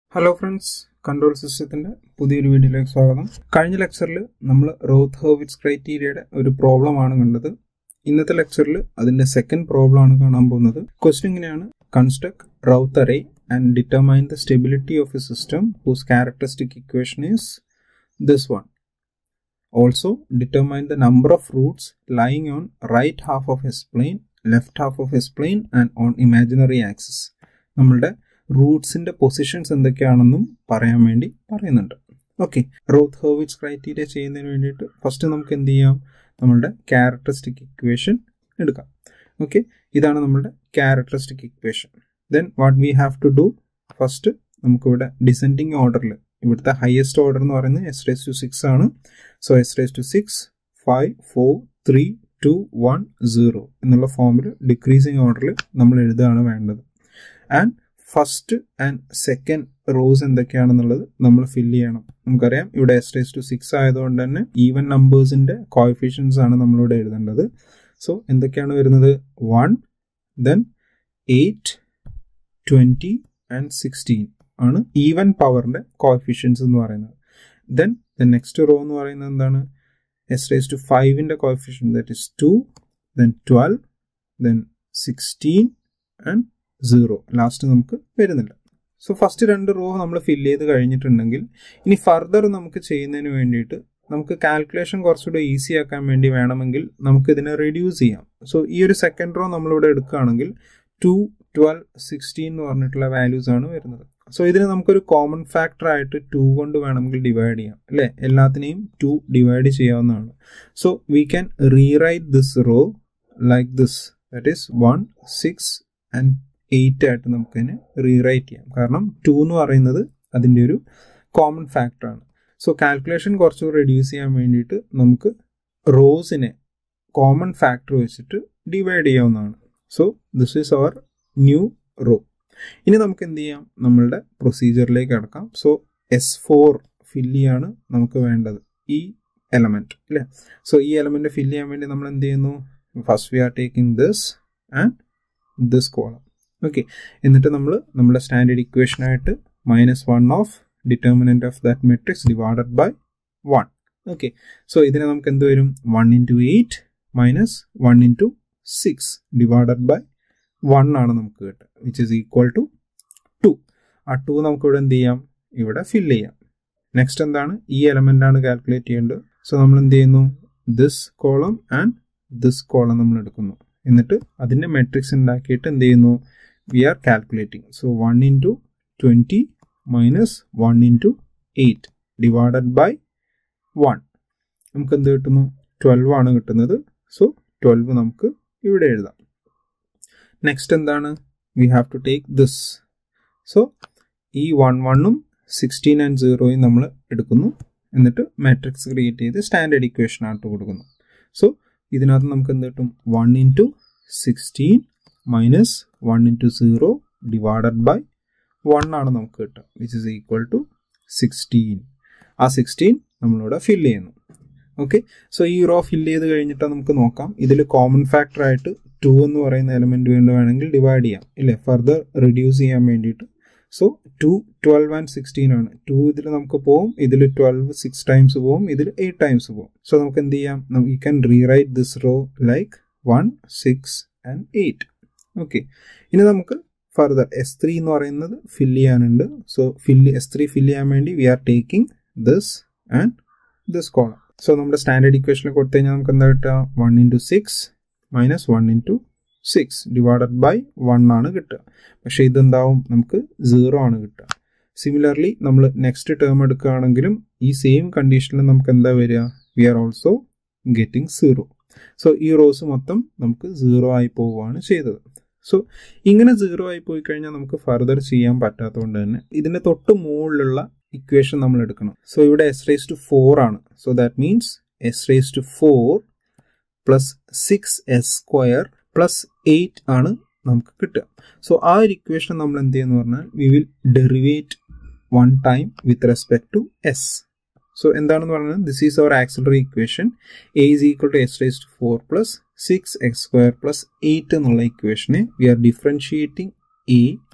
hello friends control സിസ്റ്റത്തിന്റെ പുതിയൊരു വീഡിയോയിലേക്ക് സ്വാഗതം കഴിഞ്ഞ ലെക്ചറിൽ നമ്മൾ റോത്ത് ഹോവിറ്റ്സ് ക്രൈറ്റീരിയയുടെ ഒരു പ്രോബ്ലം ആണ് കണ്ടത് ഇന്നത്തെ ലെക്ചറിൽ അതിന്റെ സെക്കൻഡ് പ്രോബ്ലം ആണ് കാണാൻ പോകുന്നത് ക്വസ്റ്റ്യൻ ഇങ്ങനെയാണ് construct Routh array and determine the stability of a system whose characteristic equation is this one also determine the number of roots lying on right half of s plane left half of s plane and on imaginary axis നമ്മളുടെ റൂട്ട്സിന്റെ positions എന്തൊക്കെയാണെന്നും പറയാൻ വേണ്ടി പറയുന്നുണ്ട് okay റോത്ത് ഹോവിറ്റ്സ് criteria ചെയ്യുന്നതിന് വേണ്ടിയിട്ട് first നമുക്ക് എന്ത് ചെയ്യാം നമ്മളുടെ ക്യാരക്ടറിസ്റ്റിക് ഇക്വേഷൻ എടുക്കാം ഓക്കെ ഇതാണ് നമ്മളുടെ characteristic equation then what we have to do first നമുക്കിവിടെ ഡിസെൻഡിങ് ഓർഡറിൽ ഇവിടുത്തെ ഹയസ്റ്റ് ഓർഡർ എന്ന് പറയുന്നത് എസ് റേസ് ടു സിക്സ് ആണ് so s raise to six five four three two one zero എന്നുള്ള ഫോമിൽ ഡിക്രീസിങ് ഓർഡറിൽ നമ്മൾ എഴുതുകയാണ് വേണ്ടത് and first and second rows എന്തൊക്കെയാണെന്നുള്ളത് നമ്മൾ ഫില്ല് ചെയ്യണം നമുക്കറിയാം ഇവിടെ എസ് റേസ് ടു സിക്സ് ആയതുകൊണ്ട് തന്നെ ഈവൻ നമ്പേഴ്സിന്റെ കോയിഫിഷ്യൻസ് ആണ് നമ്മളിവിടെ എഴുതേണ്ടത് സോ എന്തൊക്കെയാണ് വരുന്നത് one then eight twenty and sixteen ആണ് ഈവൻ പവറിന്റെ കോയിഫിഷ്യൻസ് എന്ന് പറയുന്നത് ദെൻ ദ നെക്സ്റ്റ് റോ എന്ന് പറയുന്നത് എന്താണ് എസ് റേസ് ടു ഫൈവിന്റെ coefficient that is two then twelve then sixteen and zero last നമുക്ക് വരുന്നില്ല സോ ഫസ്റ്റ് രണ്ട് റോ നമ്മൾ ഫില്ല് ചെയ്ത് കഴിഞ്ഞിട്ടുണ്ടെങ്കിൽ ഇനി ഫർദർ നമുക്ക് ചെയ്യുന്നതിന് വേണ്ടിയിട്ട് നമുക്ക് കാൽക്കുലേഷൻ കുറച്ചുകൂടെ ഈസി ആക്കാൻ വേണ്ടി വേണമെങ്കിൽ നമുക്ക് ഇതിനെ റെഡ്യൂസ് ചെയ്യാം സോ ഈ ഒരു സെക്കൻഡ് റോ നമ്മളിവിടെ എടുക്കുകയാണെങ്കിൽ ടു ട്വൽവ് സിക്സ്റ്റീൻ എന്ന് പറഞ്ഞിട്ടുള്ള വാല്യൂസ് ആണ് വരുന്നത് സോ ഇതിന് നമുക്കൊരു കോമൺ ഫാക്ടർ ആയിട്ട് ടു കൊണ്ട് വേണമെങ്കിൽ ഡിവൈഡ് ചെയ്യാം അല്ലേ എല്ലാത്തിനെയും ടു ഡിവൈഡ് ചെയ്യാവുന്നതാണ് so we can rewrite this row like this that is one six and eight ആയിട്ട് നമുക്കതിനെ റീറൈറ്റ് ചെയ്യാം കാരണം ടു എന്ന് പറയുന്നത് അതിൻ്റെ ഒരു കോമൺ ഫാക്ടറാണ് സോ കാൽക്കുലേഷൻ കുറച്ച് റെഡ്യൂസ് ചെയ്യാൻ വേണ്ടിയിട്ട് നമുക്ക് റോസിനെ കോമൺ ഫാക്ടർ വെച്ചിട്ട് ഡിവൈഡ് ചെയ്യാവുന്നതാണ് so this is our new row ഇനി നമുക്ക് എന്ത് ചെയ്യാം നമ്മളുടെ പ്രൊസീജിയറിലേക്ക് കിടക്കാം സോ എസ് ഫോർ ഫില്ല് ചെയ്യാണ് നമുക്ക് വേണ്ടത് ഈ എലമെന്റ് അല്ലേ സോ ഈ എലമെന്റ് ഫില്ല് ചെയ്യാൻ വേണ്ടി നമ്മൾ എന്ത് ചെയ്യുന്നു first we are taking this and this column okay എന്നിട്ട് നമ്മൾ നമ്മുടെ സ്റ്റാൻഡേർഡ് ഇക്വേഷൻ ആയിട്ട് minus one of determinant of that matrix divided by one okay so ഇതിനെ നമുക്ക് എന്ത് വരും one into eight minus one into six divided by one ആണ് നമുക്ക് കിട്ടുക which is equal to two ആ ടു നമുക്ക് ഇവിടെ എന്ത് ചെയ്യാം ഇവിടെ ഫില്ല് ചെയ്യാം നെക്സ്റ്റ് എന്താണ് ഈ എലമെന്റ് ആണ് കാൽക്കുലേറ്റ് ചെയ്യേണ്ടത് സോ നമ്മൾ എന്ത് ചെയ്യുന്നു this column and this column നമ്മൾ എടുക്കുന്നു എന്നിട്ട് അതിന്റെ മെട്രിക്സ് ഉണ്ടാക്കിയിട്ട് എന്ത് ചെയ്യുന്നു we are calculating so one into twenty minus one into eight divided by one നമുക്ക് എന്ത് കിട്ടുന്നു ട്വൽവ് ആണ് കിട്ടുന്നത് സോ ട്വൽവ് നമുക്ക് ഇവിടെ എഴുതാം നെക്സ്റ്റ് എന്താണ് we have to take this so ഈ വൺ വണ്ണും സിക്സ്റ്റീൻ ആൻഡ് സീറോയും നമ്മൾ എടുക്കുന്നു എന്നിട്ട് മാട്രിക്സ് ക്രിയേറ്റ് ചെയ്ത് സ്റ്റാൻഡേർഡ് ഇക്വേഷൻ ആയിട്ട് കൊടുക്കുന്നു സോ ഇതിനകത്ത് നമുക്ക് എന്ത് കിട്ടും one into sixteen minus one into zero divided by one ആണ് നമുക്ക് കിട്ടുക which is equal to sixteen ആ സിക്സ്റ്റീൻ നമ്മളിവിടെ ഫില്ല് ചെയ്യുന്നു ഓക്കെ സോ ഈ റോ ഫില്ല് ചെയ്ത് കഴിഞ്ഞിട്ട് നമുക്ക് നോക്കാം ഇതിൽ കോമൺ ഫാക്ടർ ആയിട്ട് ടു എന്ന് പറയുന്ന എലമെന്റ് വേണ്ടി വേണമെങ്കിൽ ഡിവൈഡ് ചെയ്യാം ഇല്ലേ ഫർദർ റിഡ്യൂസ് ചെയ്യാൻ വേണ്ടിയിട്ട് so two twelve and sixteen ആണ് ടു ഇതിൽ നമുക്ക് പോവും ഇതിൽ ട്വൽവ് സിക്സ് ടൈംസ് പോവും ഇതിൽ എയ്റ്റ് ടൈംസ് പോവും സോ നമുക്ക് എന്ത് ചെയ്യാം you can rewrite this row like one six and eight okay ഇനി നമുക്ക് ഫർദർ എസ് ത്രീ എന്ന് പറയുന്നത് ഫില്ല് ചെയ്യാനുണ്ട് so fill s three fill ചെയ്യാൻ വേണ്ടി we are taking this and this column so നമ്മുടെ സ്റ്റാൻഡേർഡ് ഇക്വേഷനിൽ കൊടുത്തു കഴിഞ്ഞാൽ നമുക്ക് എന്താ കിട്ടുക one into six minus one into six divided by one ആണ് കിട്ടുക പക്ഷേ ഇതെന്താവും നമുക്ക് സീറോ ആണ് കിട്ടുക സിമിലർലി നമ്മൾ നെക്സ്റ്റ് ടേം എടുക്കുകയാണെങ്കിലും ഈ സെയിം കണ്ടീഷനിൽ നമുക്ക് എന്താ വരിക we are also getting zero so ഈ റോസ് മൊത്തം നമുക്ക് സീറോ ആയി പോവുകയാണ് ചെയ്തത് സോ ഇങ്ങനെ സീറോ ആയി പോയി കഴിഞ്ഞാൽ നമുക്ക് ഫർദർ ചെയ്യാൻ പറ്റാത്തതുകൊണ്ട് തന്നെ ഇതിന്റെ തൊട്ട് മുകളിലുള്ള ഇക്വേഷൻ നമ്മൾ എടുക്കണം സോ ഇവിടെ എസ് റേസ് ടു ഫോർ ആണ് so that means s raise to four plus six s square plus eight ആണ് നമുക്ക് കിട്ടുക സോ ആ ഒരു ഇക്വേഷൻ നമ്മൾ എന്ത് ചെയ്യുന്ന പറഞ്ഞാൽ we will derivate one time with respect to s so എന്താണെന്ന് പറഞ്ഞാൽ this is our auxiliary equation A is equal to s raise to four plus six x square plus eight എന്നുള്ള ഇക്വേഷനെ we are differentiating uh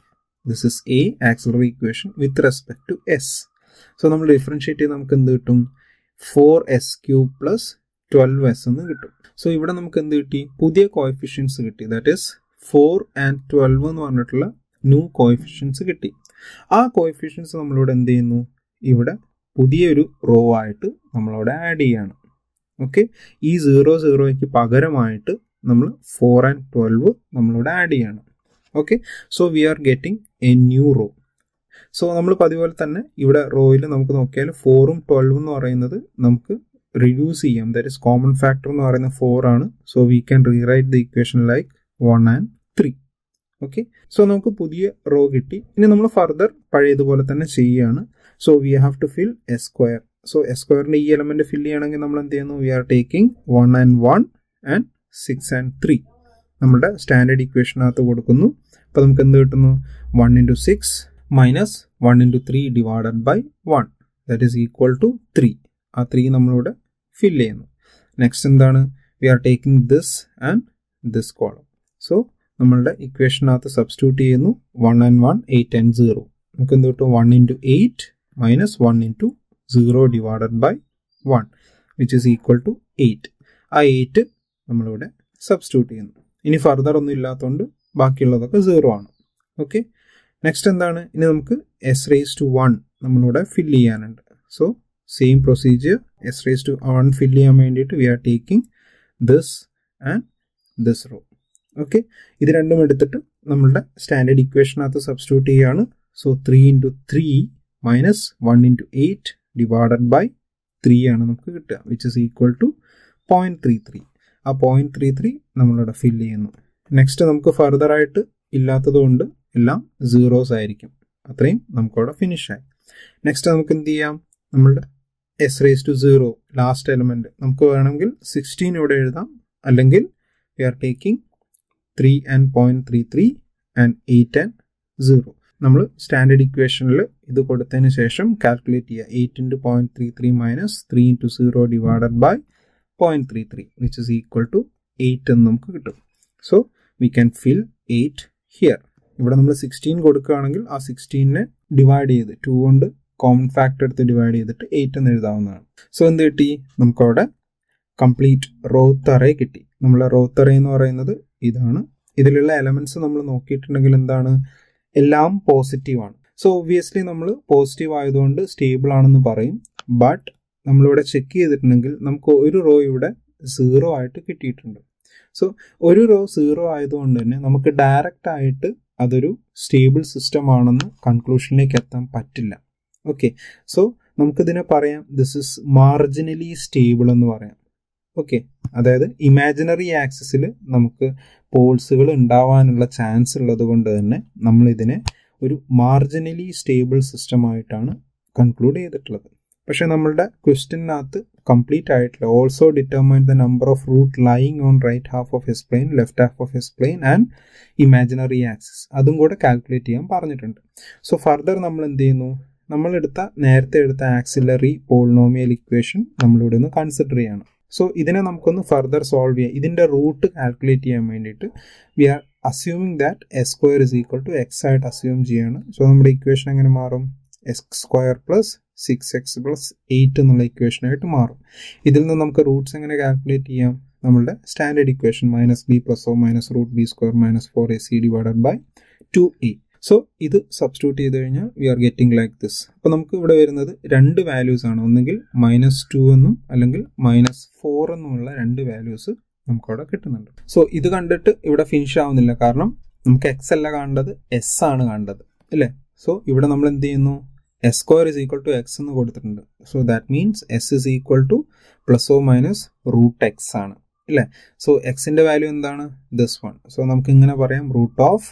this is a auxiliary equation with respect to s so നമ്മൾ differentiate ചെയ്ത് നമുക്ക് എന്ത് കിട്ടും four s cube plus twelve s എന്ന് കിട്ടും so ഇവിടെ നമുക്ക് എന്ത് കിട്ടി പുതിയ കോയിഫിഷ്യൻസ് കിട്ടി that is four and twelve എന്ന് പറഞ്ഞിട്ടുള്ള ന്യൂ കോയിഫിഷ്യൻസ് കിട്ടി ആ കോയിഫിഷ്യൻസ് നമ്മളിവിടെ എന്ത് ചെയ്യുന്നു ഇവിടെ പുതിയൊരു റോ ആയിട്ട് നമ്മളവിടെ ആഡ് ചെയ്യാണ് ഓക്കെ ഈ സീറോ സീറോയ്ക്ക് പകരമായിട്ട് നമ്മൾ ഫോർ ആൻഡ് ട്വൽവ് നമ്മളിവിടെ ആഡ് ചെയ്യാണ് okay so we are getting a new row so നമ്മൾ പതിപോലെ തന്നെ ഇവിടെ റോയിൽ നമുക്ക് നോക്കിയാൽ ഫോറും ട്വൽവും എന്ന് പറയുന്നത് നമുക്ക് റിഡ്യൂസ് ചെയ്യാം ദാറ്റ് ഇസ് കോമൺ ഫാക്ടർ എന്ന് പറയുന്നത് ഫോർ ആണ് so we can rewrite the equation like one and three okay so നമുക്ക് പുതിയ റോ കിട്ടി ഇനി നമ്മൾ ഫർദർ പഴയതുപോലെ തന്നെ ചെയ്യുകയാണ് so we have to fill a square so a സ്ക്വയറിന്റെ ഈ എലമെന്റ് ഫിൽ ചെയ്യണമെങ്കിൽ നമ്മൾ എന്ത് ചെയ്യുന്നു we are taking one and one and six and three നമ്മുടെ സ്റ്റാൻഡേർഡ് ഇക്വേഷനകത്ത് കൊടുക്കുന്നു അപ്പോൾ നമുക്ക് എന്ത് കിട്ടുന്നു one into six minus one into three divided by one that is equal to three ആ ത്രീ നമ്മളിവിടെ ഫിൽ ചെയ്യുന്നു നെക്സ്റ്റ് എന്താണ് we are taking this and this column so നമ്മളുടെ ഇക്വേഷനകത്ത് സബ്സ്റ്റിറ്റ്യൂട്ട് ചെയ്യുന്നു one and one eight and zero നമുക്ക് എന്ത് കിട്ടും one into eight minus one into zero divided by one which is equal to eight ആ eight നമ്മളിവിടെ substitute ചെയ്യുന്നു ഇനി further ഒന്നും ഇല്ലാത്തതുകൊണ്ട് ബാക്കിയുള്ളതൊക്കെ സീറോ ആണ് ഓക്കെ നെക്സ്റ്റ് എന്താണ് ഇനി നമുക്ക് എസ് റേസ് ടു വൺ നമ്മളിവിടെ ഫിൽ ചെയ്യാനുണ്ട് so same procedure s raise to one fill ചെയ്യാൻ വേണ്ടിയിട്ട് we are taking this and this row okay ഇത് രണ്ടും എടുത്തിട്ട് നമ്മളുടെ സ്റ്റാൻഡേർഡ് ഇക്വേഷനകത്ത് സബ്സ്റ്റിറ്റ്യൂട്ട് ചെയ്യുകയാണ് so three into three minus one into eight divided by three ആണ് നമുക്ക് കിട്ടുക which is equal to point three three ആ പോയിന്റ് ത്രീ ത്രീ നമ്മളിവിടെ ഫിൽ ചെയ്യുന്നു നെക്സ്റ്റ് നമുക്ക് ഫർദർ ആയിട്ട് ഇല്ലാത്തത് കൊണ്ട് എല്ലാം സീറോസ് ആയിരിക്കും അത്രയും നമുക്കവിടെ ഫിനിഷായി നെക്സ്റ്റ് നമുക്ക് എന്ത് ചെയ്യാം നമ്മളുടെ s raise to zero last element നമുക്ക് വേണമെങ്കിൽ സിക്സ്റ്റീൻ ഇവിടെ എഴുതാം അല്ലെങ്കിൽ we are taking three and point three three and eight and zero നമ്മൾ സ്റ്റാൻഡേർഡ് ഇക്വേഷനിൽ ഇത് കൊടുത്തതിന് ശേഷം കാൽക്കുലേറ്റ് ചെയ്യുക eight into point three three minus three into zero divided by point three three which is equal to eight എന്ന് നമുക്ക് കിട്ടും so we can fill eight here ഇവിടെ നമ്മൾ സിക്സ്റ്റീൻ കൊടുക്കുകയാണെങ്കിൽ ആ സിക്സ്റ്റീനെ ഡിവൈഡ് ചെയ്ത് ടു കൊണ്ട് കോമൺ ഫാക്ടർ എടുത്ത് ഡിവൈഡ് ചെയ്തിട്ട് എയ്റ്റ് എന്ന് എഴുതാവുന്നതാണ് സോ എന്ത് കിട്ടി നമുക്കവിടെ കംപ്ലീറ്റ് റോത്ത് അറേ കിട്ടി നമ്മളെ റോത്ത് അറേ എന്ന് പറയുന്നത് ഇതാണ് ഇതിലുള്ള എലമെന്റ്സ് നമ്മൾ നോക്കിയിട്ടുണ്ടെങ്കിൽ എന്താണ് എല്ലാം പോസിറ്റീവ് ആണ് സോ ഒബ്വിയസ്ലി നമ്മൾ പോസിറ്റീവ് ആയതുകൊണ്ട് സ്റ്റേബിൾ ആണെന്ന് പറയും ബട്ട് നമ്മളിവിടെ ചെക്ക് ചെയ്തിട്ടുണ്ടെങ്കിൽ നമുക്ക് ഒരു റോ ഇവിടെ സീറോ ആയിട്ട് കിട്ടിയിട്ടുണ്ട് സോ ഒരു റോ സീറോ ആയതുകൊണ്ട് തന്നെ നമുക്ക് ഡയറക്റ്റ് ആയിട്ട് അതൊരു സ്റ്റേബിൾ സിസ്റ്റം ആണെന്ന് കൺക്ലൂഷനിലേക്ക് എത്താൻ പറ്റില്ല ഓക്കെ സോ നമുക്കിതിനെ പറയാം ദിസ് ഇസ് മാർജിനലി സ്റ്റേബിൾ എന്ന് പറയാം ഓക്കെ അതായത് ഇമാജിനറി ആക്സിസിൽ നമുക്ക് പോൾസുകൾ ഉണ്ടാവാനുള്ള ചാൻസ് ഉള്ളത് കൊണ്ട് തന്നെ നമ്മൾ ഇതിനെ ഒരു മാർജിനലി സ്റ്റേബിൾ സിസ്റ്റം ആയിട്ടാണ് കൺക്ലൂഡ് ചെയ്തിട്ടുള്ളത് പക്ഷേ നമ്മളുടെ ക്വസ്റ്റ്യനകത്ത് കംപ്ലീറ്റ് ആയിട്ടില്ല also determine the number of root lying on right half of s plane left half of s plane and imaginary axis അതും കൂടെ കാൽക്കുലേറ്റ് ചെയ്യാൻ പറഞ്ഞിട്ടുണ്ട് സോ ഫർദർ നമ്മൾ എന്ത് ചെയ്യുന്നു നമ്മൾ എടുത്ത നേരത്തെ എടുത്ത ആക്സിലറി പോളിനോമിയൽ ഇക്വേഷൻ നമ്മളിവിടെ നിന്ന് കൺസിഡർ ചെയ്യണം സോ ഇതിനെ നമുക്കൊന്ന് ഫർദർ സോൾവ് ചെയ്യാം ഇതിന്റെ റൂട്ട് കാൽക്കുലേറ്റ് ചെയ്യാൻ വേണ്ടിയിട്ട് we are assuming that s square is equal to x ആയിട്ട് അസ്യൂം ചെയ്യാണ് സോ നമ്മുടെ ഇക്വേഷൻ എങ്ങനെ മാറും x square plus six x plus eight എന്നുള്ള ഇക്വേഷനായിട്ട് മാറും ഇതിൽ നിന്ന് നമുക്ക് റൂട്ട്സ് എങ്ങനെ കാൽക്കുലേറ്റ് ചെയ്യാം നമ്മളുടെ standard equation minus b plus or minus root b square minus four a c divided by two a so ഇത് സബ്സ്റ്റിറ്റ്യൂട്ട് ചെയ്ത് കഴിഞ്ഞാൽ we are getting like this അപ്പോൾ നമുക്ക് ഇവിടെ വരുന്നത് രണ്ട് വാല്യൂസ് ആണ് ഒന്നുകിൽ മൈനസ് ടു എന്നും അല്ലെങ്കിൽ മൈനസ് ഫോർ എന്നുമുള്ള രണ്ട് വാല്യൂസ് നമുക്കവിടെ കിട്ടുന്നുണ്ട് സോ ഇത് കണ്ടിട്ട് ഇവിടെ ഫിനിഷ് ആവുന്നില്ല കാരണം നമുക്ക് എക്സ് അല്ല കാണേണ്ടത് എസ് ആണ് കാണേണ്ടത് അല്ലേ സോ ഇവിടെ നമ്മൾ എന്ത് ചെയ്യുന്നു s square is equal to x എന്ന് കൊടുത്തിട്ടുണ്ട് so that means s is equal to plus or minus root x ആണ് അല്ലേ സോ എക്സിന്റെ വാല്യൂ എന്താണ് ദിസ് വൺ സോ നമുക്ക് ഇങ്ങനെ പറയാം root of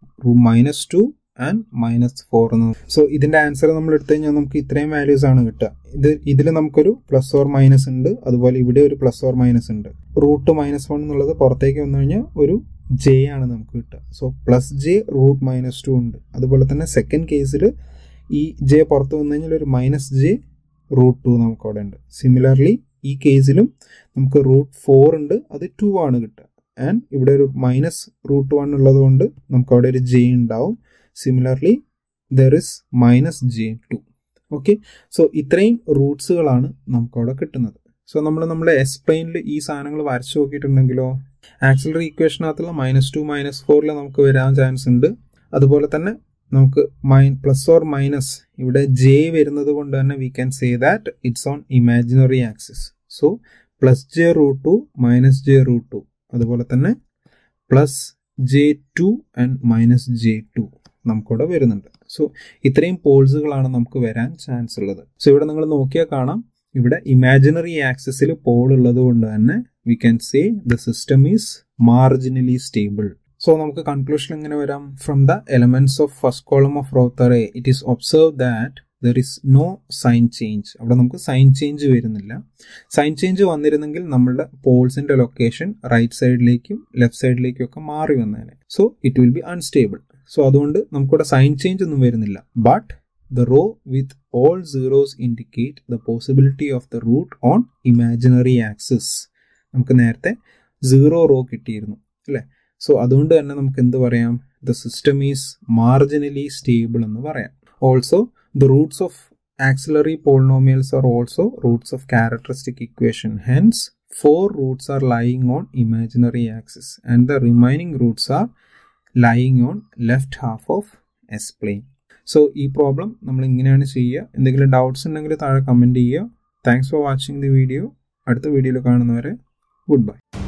minus two and minus four എന്ന് സോ ഇതിന്റെ ആൻസർ നമ്മൾ എടുത്തു കഴിഞ്ഞാൽ നമുക്ക് ഇത്രയും വാല്യൂസ് ആണ് കിട്ടുക ഇത് ഇതിൽ നമുക്കൊരു പ്ലസ് ഓർ മൈനസ് ഉണ്ട് അതുപോലെ ഇവിടെ ഒരു പ്ലസ് ഓർ മൈനസ് ഉണ്ട് റൂട്ട് മൈനസ് വൺ എന്നുള്ളത് പുറത്തേക്ക് വന്നു കഴിഞ്ഞാൽ ഒരു ജെ ആണ് നമുക്ക് കിട്ടുക so plus j root minus two ഉണ്ട് അതുപോലെ തന്നെ സെക്കൻഡ് കേസിൽ ഈ ജെ പുറത്ത് വന്നു കഴിഞ്ഞാൽ ഒരു മൈനസ് ജെ റൂട്ട് ടു നമുക്ക് അവിടെ ഉണ്ട് സിമിലർലി ഈ കേസിലും നമുക്ക് റൂട്ട് ഫോർ ഉണ്ട് അത് ടു ആണ് കിട്ടുക ആൻഡ് ഇവിടെ ഒരു മൈനസ് റൂട്ട് വൺ ഉള്ളത് കൊണ്ട് നമുക്ക് അവിടെ ഒരു ജെ ഉണ്ടാവും similarly there is minus j two okay so ഇത്രയും റൂട്ട്സുകളാണ് നമുക്കവിടെ കിട്ടുന്നത് സോ നമ്മൾ നമ്മുടെ എസ് പ്ലെയിനിൽ ഈ സാധനങ്ങൾ വരച്ചു നോക്കിയിട്ടുണ്ടെങ്കിലോ ആക്സിലറി ഇക്വേഷനകത്തുള്ള മൈനസ് ടു മൈനസ് ഫോറിൽ നമുക്ക് വരാൻ ചാൻസ് ഉണ്ട് അതുപോലെ തന്നെ നമുക്ക് മൈൻ പ്ലസ് ഓർ മൈനസ് ഇവിടെ ജെ വരുന്നത് കൊണ്ട് തന്നെ we can say that it's on imaginary axis so plus j root two minus j root two അതുപോലെ തന്നെ plus j two and minus j two നമുക്കിവിടെ വരുന്നുണ്ട് സോ ഇത്രയും പോൾസുകളാണ് നമുക്ക് വരാൻ ചാൻസ് ഉള്ളത് സോ ഇവിടെ നിങ്ങൾ നോക്കിയാൽ കാണാം ഇവിടെ ഇമാജിനറി ആക്സിസിൽ പോൾ ഉള്ളത് കൊണ്ട് തന്നെ we can say the system is marginally stable so നമുക്ക് കൺക്ലൂഷൻ എങ്ങനെ വരാം from the elements of first column of Routh uh it is observe that there is no sign change അവിടെ നമുക്ക് സൈൻ ചേഞ്ച് വരുന്നില്ല sign change വന്നിരുന്നെങ്കിൽ നമ്മളുടെ പോൾസിന്റെ location right സൈഡിലേക്കും ലെഫ്റ്റ് സൈഡിലേക്കും ഒക്കെ മാറി വന്നേനെ so it will be unstable so അതുകൊണ്ട് നമുക്കിവിടെ സൈൻ ചേഞ്ച് ഒന്നും വരുന്നില്ല but the row with all zeros indicate the possibility of the root on imaginary axis നമുക്ക് നേരത്തെ സീറോ റോ കിട്ടിയിരുന്നു അല്ലേ സോ അതുകൊണ്ട് തന്നെ നമുക്ക് എന്ത് പറയാം the system is marginally stable എന്ന് പറയാം also the roots of auxiliary polynomials are also roots of characteristic equation hence four roots are lying on imaginary axis and the remaining roots are lying on left half of s plane so ഈ problem നമ്മൾ ഇങ്ങനെയാണ് ചെയ്യുക എന്തെങ്കിലും doubts ഉണ്ടെങ്കിൽ താഴെ comment ചെയ്യുക thanks for watching the video അടുത്ത വീഡിയോയിൽ കാണുന്നവരെ ഗുഡ് ബൈ